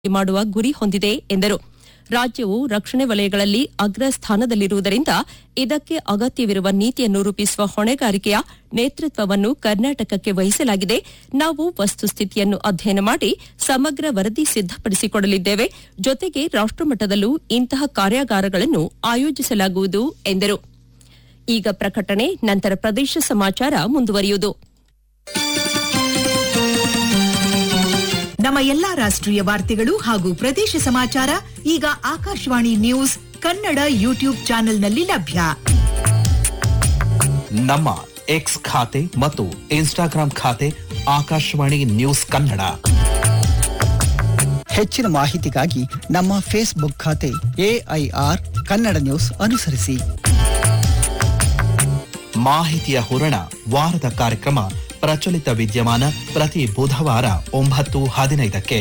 ಮಾಡುವ ಗುರಿ ಹೊಂದಿದೆ ಎಂದರು ರಾಜ್ಯವು ರಕ್ಷಣೆ ವಲಯಗಳಲ್ಲಿ ಅಗ್ರ ಸ್ಥಾನದಲ್ಲಿರುವುದರಿಂದ ಇದಕ್ಕೆ ಅಗತ್ಯವಿರುವ ನೀತಿಯನ್ನು ರೂಪಿಸುವ ಹೊಣೆಗಾರಿಕೆಯ ನೇತೃತ್ವವನ್ನು ಕರ್ನಾಟಕಕ್ಕೆ ವಹಿಸಲಾಗಿದೆ ನಾವು ವಸ್ತುಸ್ಥಿತಿಯನ್ನು ಅಧ್ಯಯನ ಮಾಡಿ ಸಮಗ್ರ ವರದಿ ಸಿದ್ದಪಡಿಸಿಕೊಡಲಿದ್ದೇವೆ ಜೊತೆಗೆ ರಾಷ್ಟಮಟ್ಟದಲ್ಲೂ ಇಂತಹ ಕಾರ್ಯಾಗಾರಗಳನ್ನು ಆಯೋಜಿಸಲಾಗುವುದು ಎಂದರು ಈಗ ಪ್ರಕಟಣೆ ನಂತರ ಪ್ರದೇಶ ಸಮಾಚಾರ ಮುಂದುವರಿಯುವುದು ನಮ್ಮ ಎಲ್ಲಾ ರಾಷ್ಟ್ರೀಯ ವಾರ್ತೆಗಳು ಹಾಗೂ ಪ್ರದೇಶ ಸಮಾಚಾರ ಈಗ ಆಕಾಶವಾಣಿ ನ್ಯೂಸ್ ಕನ್ನಡ ಯೂಟ್ಯೂಬ್ ಚಾನೆಲ್ನಲ್ಲಿ ಲಭ್ಯ ನಮ್ಮ ಎಕ್ಸ್ ಖಾತೆ ಮತ್ತು ಇನ್ಸ್ಟಾಗ್ರಾಂ ಖಾತೆ ಆಕಾಶವಾಣಿ ನ್ಯೂಸ್ ಕನ್ನಡ ಹೆಚ್ಚಿನ ಮಾಹಿತಿಗಾಗಿ ನಮ್ಮ ಫೇಸ್ಬುಕ್ ಖಾತೆ ಎಐಆರ್ ಕನ್ನಡ ನ್ಯೂಸ್ ಅನುಸರಿಸಿ ಮಾಹಿತಿಯ ಹೂರಣ ವಾರದ ಕಾರ್ಯಕ್ರಮ ಪ್ರಚಲಿತ ವಿದ್ಯಮಾನ ಪ್ರತಿ ಬುಧವಾರ ಒಂಬತ್ತು ಹದಿನೈದಕ್ಕೆ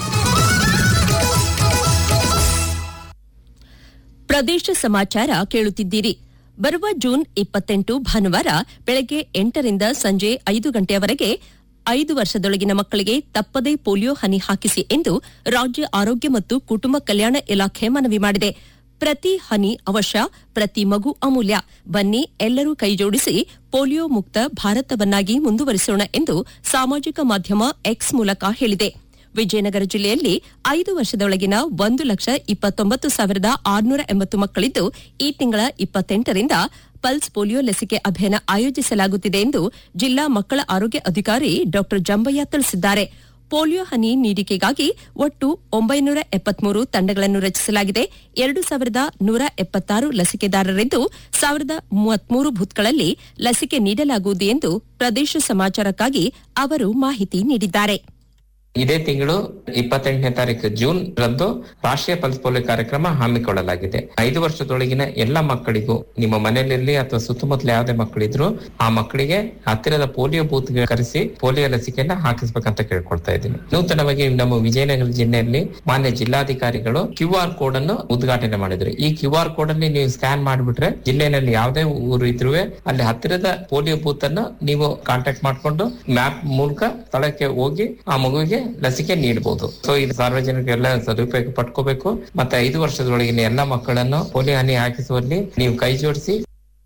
ಪ್ರದೇಶ ಸಮಾಚಾರ ಕೇಳುತ್ತಿದ್ದೀರಿ ಬರುವ ಜೂನ್ ಇಪ್ಪತ್ತೆಂಟು ಭಾನುವಾರ ಬೆಳಗ್ಗೆ ಎಂಟರಿಂದ ಸಂಜೆ ಐದು ಗಂಟೆಯವರೆಗೆ ಐದು ವರ್ಷದೊಳಗಿನ ಮಕ್ಕಳಿಗೆ ತಪ್ಪದೇ ಪೋಲಿಯೋ ಹನಿ ಹಾಕಿಸಿ ಎಂದು ರಾಜ್ಯ ಆರೋಗ್ಯ ಮತ್ತು ಕುಟುಂಬ ಕಲ್ಯಾಣ ಇಲಾಖೆ ಮನವಿ ಮಾಡಿದೆ ಪ್ರತಿ ಹನಿ ಅವಶ್ಯ ಪ್ರತಿ ಮಗು ಅಮೂಲ್ಯ ಬನ್ನಿ ಎಲ್ಲರೂ ಕೈಜೋಡಿಸಿ ಪೋಲಿಯೋ ಮುಕ್ತ ಭಾರತವನ್ನಾಗಿ ಮುಂದುವರಿಸೋಣ ಎಂದು ಸಾಮಾಜಿಕ ಮಾಧ್ಯಮ ಎಕ್ಸ್ ಮೂಲಕ ಹೇಳಿದೆ ವಿಜಯನಗರ ಜಿಲ್ಲೆಯಲ್ಲಿ ಐದು ವರ್ಷದೊಳಗಿನ ಒಂದು ಲಕ್ಷ ಇಪ್ಪತ್ತೊಂಬತ್ತು ಸಾವಿರದ ಆರುನೂರ ಎಂಬತ್ತು ಮಕ್ಕಳಿದ್ದು ಈ ತಿಂಗಳ ಇಪ್ಪತ್ತೆಂಟರಿಂದ ಪಲ್ಸ್ ಪೋಲಿಯೋ ಲಸಿಕೆ ಅಭಿಯಾನ ಆಯೋಜಿಸಲಾಗುತ್ತಿದೆ ಎಂದು ಜಿಲ್ಲಾ ಮಕ್ಕಳ ಆರೋಗ್ಯ ಅಧಿಕಾರಿ ಡಾ ಜಂಬಯ್ಯ ತಿಳಿಸಿದ್ದಾರೆ ಪೋಲಿಯೋ ಹನಿ ನೀಡಿಕೆಗಾಗಿ ಒಟ್ಟು ಒಂಬೈನೂರ ಎಪ್ಪತ್ಮೂರು ತಂಡಗಳನ್ನು ರಚಿಸಲಾಗಿದೆ ಎರಡು ಸಾವಿರದ ನೂರ ಎಪ್ಪತ್ತಾರು ಲಸಿಕೆದಾರರಿದ್ದು ಸಾವಿರದ ಮೂವತ್ಮೂರು ಬೂತ್ಗಳಲ್ಲಿ ಲಸಿಕೆ ನೀಡಲಾಗುವುದು ಎಂದು ಪ್ರದೇಶ ಸಮಾಚಾರಕ್ಕಾಗಿ ಅವರು ಮಾಹಿತಿ ನೀಡಿದ್ದಾರೆ ಇದೇ ತಿಂಗಳು ಇಪ್ಪತ್ತೆಂಟನೇ ತಾರೀಕು ಜೂನ್ ರಂದು ರಾಷ್ಟ್ರೀಯ ಪಲ್ಸ್ ಪೋಲಿಯೋ ಕಾರ್ಯಕ್ರಮ ಹಮ್ಮಿಕೊಳ್ಳಲಾಗಿದೆ ಐದು ವರ್ಷದೊಳಗಿನ ಎಲ್ಲ ಮಕ್ಕಳಿಗೂ ನಿಮ್ಮ ಮನೆಯಲ್ಲಿ ಅಥವಾ ಸುತ್ತಮುತ್ತಲ ಯಾವುದೇ ಮಕ್ಕಳಿದ್ರು ಆ ಮಕ್ಕಳಿಗೆ ಹತ್ತಿರದ ಪೋಲಿಯೋ ಬೂತ್ ಕರೆಸಿ ಪೋಲಿಯೋ ಲಸಿಕೆಯನ್ನ ಹಾಕಿಸ್ಬೇಕಂತ ಕೇಳ್ಕೊಳ್ತಾ ಇದ್ದೀನಿ ನೂತನವಾಗಿ ನಮ್ಮ ವಿಜಯನಗರ ಜಿಲ್ಲೆಯಲ್ಲಿ ಮಾನ್ಯ ಜಿಲ್ಲಾಧಿಕಾರಿಗಳು ಕ್ಯೂ ಆರ್ ಕೋಡ್ ಅನ್ನು ಉದ್ಘಾಟನೆ ಮಾಡಿದ್ರು ಈ ಕ್ಯೂ ಆರ್ ಕೋಡ್ ಅಲ್ಲಿ ನೀವು ಸ್ಕ್ಯಾನ್ ಮಾಡಿಬಿಟ್ರೆ ಜಿಲ್ಲೆಯಲ್ಲಿ ಯಾವುದೇ ಊರು ಇದ್ರೂ ಅಲ್ಲಿ ಹತ್ತಿರದ ಪೋಲಿಯೋ ಬೂತ್ ಅನ್ನು ನೀವು ಕಾಂಟ್ಯಾಕ್ಟ್ ಮಾಡ್ಕೊಂಡು ಮ್ಯಾಪ್ ಮೂಲಕ ಸ್ಥಳಕ್ಕೆ ಹೋಗಿ ಆ ಮಗುವಿಗೆ ಲಸಿಕೆ ನೀಡಬಹುದು ಸೊ ಇದು ಸಾರ್ವಜನಿಕರೆಲ್ಲ ಸದುಪಯೋಗ ಪಡ್ಕೋಬೇಕು ಮತ್ತೆ ಐದು ವರ್ಷದೊಳಗಿನ ಎಲ್ಲ ಮಕ್ಕಳನ್ನು ಪೋಲಿಯೋ ಹನಿ ಹಾಕಿಸುವಲ್ಲಿ ನೀವು ಕೈ ಜೋಡಿಸಿ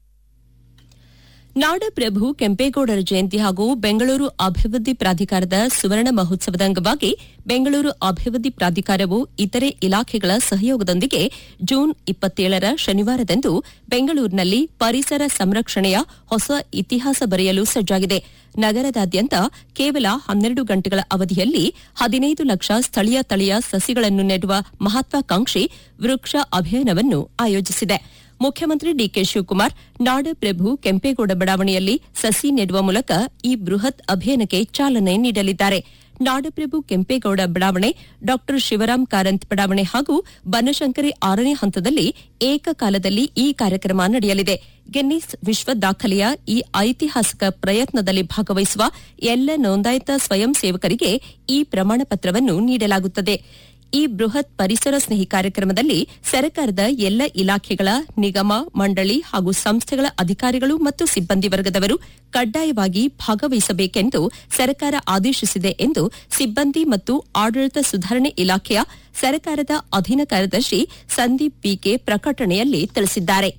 ನಾಡಪ್ರಭು ಕೆಂಪೇಗೌಡರ ಜಯಂತಿ ಹಾಗೂ ಬೆಂಗಳೂರು ಅಭಿವೃದ್ಧಿ ಪ್ರಾಧಿಕಾರದ ಸುವರ್ಣ ಮಹೋತ್ಸವದ ಅಂಗವಾಗಿ ಬೆಂಗಳೂರು ಅಭಿವೃದ್ಧಿ ಪ್ರಾಧಿಕಾರವು ಇತರೆ ಇಲಾಖೆಗಳ ಸಹಯೋಗದೊಂದಿಗೆ ಜೂನ್ ಇಪ್ಪತ್ತೇಳರ ಶನಿವಾರದಂದು ಬೆಂಗಳೂರಿನಲ್ಲಿ ಪರಿಸರ ಸಂರಕ್ಷಣೆಯ ಹೊಸ ಇತಿಹಾಸ ಬರೆಯಲು ಸಜ್ಜಾಗಿದೆ ನಗರದಾದ್ಯಂತ ಕೇವಲ ಹನ್ನೆರಡು ಗಂಟೆಗಳ ಅವಧಿಯಲ್ಲಿ ಹದಿನೈದು ಲಕ್ಷ ಸ್ಥಳೀಯ ತಳಿಯ ಸಸಿಗಳನ್ನು ನೆಡುವ ಮಹತ್ವಾಕಾಂಕ್ಷಿ ವೃಕ್ಷ ಅಭಿಯಾನವನ್ನು ಆಯೋಜಿಸಿದೆ ಮುಖ್ಯಮಂತ್ರಿ ಡಿಕೆ ಶಿವಕುಮಾರ್ ನಾಡಪ್ರಭು ಕೆಂಪೇಗೌಡ ಬಡಾವಣೆಯಲ್ಲಿ ಸಸಿ ನೆಡುವ ಮೂಲಕ ಈ ಬೃಹತ್ ಅಭಿಯಾನಕ್ಕೆ ಚಾಲನೆ ನೀಡಲಿದ್ದಾರೆ ನಾಡಪ್ರಭು ಕೆಂಪೇಗೌಡ ಬಡಾವಣೆ ಡಾ ಶಿವರಾಂ ಕಾರಂತ್ ಬಡಾವಣೆ ಹಾಗೂ ಬನಶಂಕರಿ ಆರನೇ ಹಂತದಲ್ಲಿ ಏಕಕಾಲದಲ್ಲಿ ಈ ಕಾರ್ಯಕ್ರಮ ನಡೆಯಲಿದೆ ಗಿನ್ನಿಸ್ ವಿಶ್ವ ದಾಖಲೆಯ ಈ ಐತಿಹಾಸಿಕ ಪ್ರಯತ್ನದಲ್ಲಿ ಭಾಗವಹಿಸುವ ಎಲ್ಲ ನೋಂದಾಯಿತ ಸ್ವಯಂ ಸೇವಕರಿಗೆ ಈ ಪ್ರಮಾಣ ಪತ್ರವನ್ನು ನೀಡಲಾಗುತ್ತದೆ ಈ ಬೃಹತ್ ಪರಿಸರ ಸ್ನೇಹಿ ಕಾರ್ಯಕ್ರಮದಲ್ಲಿ ಸರ್ಕಾರದ ಎಲ್ಲ ಇಲಾಖೆಗಳ ನಿಗಮ ಮಂಡಳಿ ಹಾಗೂ ಸಂಸ್ಥೆಗಳ ಅಧಿಕಾರಿಗಳು ಮತ್ತು ಸಿಬ್ಬಂದಿ ವರ್ಗದವರು ಕಡ್ಡಾಯವಾಗಿ ಭಾಗವಹಿಸಬೇಕೆಂದು ಸರ್ಕಾರ ಆದೇಶಿಸಿದೆ ಎಂದು ಸಿಬ್ಬಂದಿ ಮತ್ತು ಆಡಳಿತ ಸುಧಾರಣೆ ಇಲಾಖೆಯ ಸರ್ಕಾರದ ಅಧೀನ ಕಾರ್ಯದರ್ಶಿ ಸಂದೀಪ್ ಪಿಕೆ ಪ್ರಕಟಣೆಯಲ್ಲಿ ತಿಳಿಸಿದ್ದಾರೆ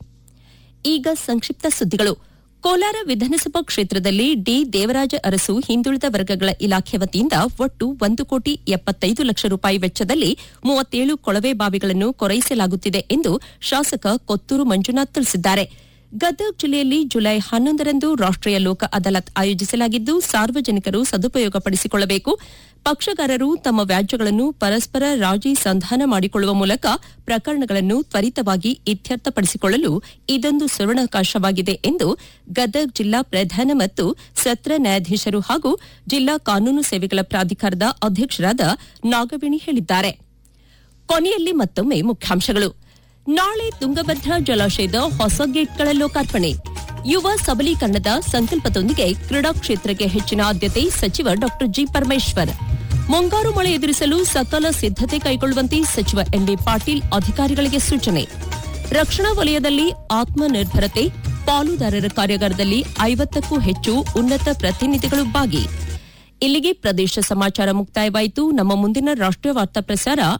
ಈಗ ಸಂಕ್ಷಿಪ್ತ ಸುದ್ದಿಗಳು ಕೋಲಾರ ವಿಧಾನಸಭಾ ಕ್ಷೇತ್ರದಲ್ಲಿ ಡಿ ದೇವರಾಜ ಅರಸು ಹಿಂದುಳಿದ ವರ್ಗಗಳ ಇಲಾಖೆ ವತಿಯಿಂದ ಒಟ್ಟು ಒಂದು ಕೋಟಿ ಎಪ್ಪತ್ತೈದು ಲಕ್ಷ ರೂಪಾಯಿ ವೆಚ್ಚದಲ್ಲಿ ಮೂವತ್ತೇಳು ಕೊಳವೆ ಬಾವಿಗಳನ್ನು ಕೊರೈಸಲಾಗುತ್ತಿದೆ ಎಂದು ಶಾಸಕ ಕೊತ್ತೂರು ಮಂಜುನಾಥ್ ತಿಳಿಸಿದ್ದಾರೆ ಗದಗ ಜಿಲ್ಲೆಯಲ್ಲಿ ಜುಲೈ ಹನ್ನೊಂದರಂದು ರಾಷ್ಟೀಯ ಲೋಕ ಅದಾಲತ್ ಆಯೋಜಿಸಲಾಗಿದ್ದು ಸಾರ್ವಜನಿಕರು ಸದುಪಯೋಗಪಡಿಸಿಕೊಳ್ಳಬೇಕು ಪಕ್ಷಗಾರರು ತಮ್ಮ ವ್ಯಾಜ್ಯಗಳನ್ನು ಪರಸ್ಪರ ರಾಜಿ ಸಂಧಾನ ಮಾಡಿಕೊಳ್ಳುವ ಮೂಲಕ ಪ್ರಕರಣಗಳನ್ನು ತ್ವರಿತವಾಗಿ ಇತ್ಯರ್ಥಪಡಿಸಿಕೊಳ್ಳಲು ಇದೊಂದು ಸುವರ್ಣಾವಕಾಶವಾಗಿದೆ ಎಂದು ಗದಗ ಜಿಲ್ಲಾ ಪ್ರಧಾನ ಮತ್ತು ಸತ್ರ ನ್ಯಾಯಾಧೀಶರು ಹಾಗೂ ಜಿಲ್ಲಾ ಕಾನೂನು ಸೇವೆಗಳ ಪ್ರಾಧಿಕಾರದ ಅಧ್ಯಕ್ಷರಾದ ನಾಗವೇಣಿ ಹೇಳಿದ್ದಾರೆ ಕೊನೆಯಲ್ಲಿ ಮತ್ತೊಮ್ಮೆ ಮುಖ್ಯಾಂಶಗಳು ನಾಳೆ ತುಂಗಭದ್ರಾ ಜಲಾಶಯದ ಹೊಸ ಗೇಟ್ಗಳ ಲೋಕಾರ್ಪಣೆ ಯುವ ಸಬಲೀಕರಣದ ಸಂಕಲ್ಪದೊಂದಿಗೆ ಕ್ರೀಡಾ ಕ್ಷೇತ್ರಕ್ಕೆ ಹೆಚ್ಚಿನ ಆದ್ಯತೆ ಸಚಿವ ಡಾ ಜಿ ಪರಮೇಶ್ವರ್ ಮುಂಗಾರು ಮಳೆ ಎದುರಿಸಲು ಸಕಲ ಸಿದ್ದತೆ ಕೈಗೊಳ್ಳುವಂತೆ ಸಚಿವ ಎಂಬಿ ಪಾಟೀಲ್ ಅಧಿಕಾರಿಗಳಿಗೆ ಸೂಚನೆ ರಕ್ಷಣಾ ವಲಯದಲ್ಲಿ ಆತ್ಮನಿರ್ಭರತೆ ಪಾಲುದಾರರ ಕಾರ್ಯಾಗಾರದಲ್ಲಿ ಐವತ್ತಕ್ಕೂ ಹೆಚ್ಚು ಉನ್ನತ ಪ್ರತಿನಿಧಿಗಳು ಭಾಗಿ ಇಲ್ಲಿಗೆ ಪ್ರದೇಶ ಸಮಾಚಾರ ಮುಕ್ತಾಯವಾಯಿತು ನಮ್ಮ ಮುಂದಿನ ರಾಷ್ಟ್ರೀಯ ವಾರ್ತಾ ಪ್ರಸಾರ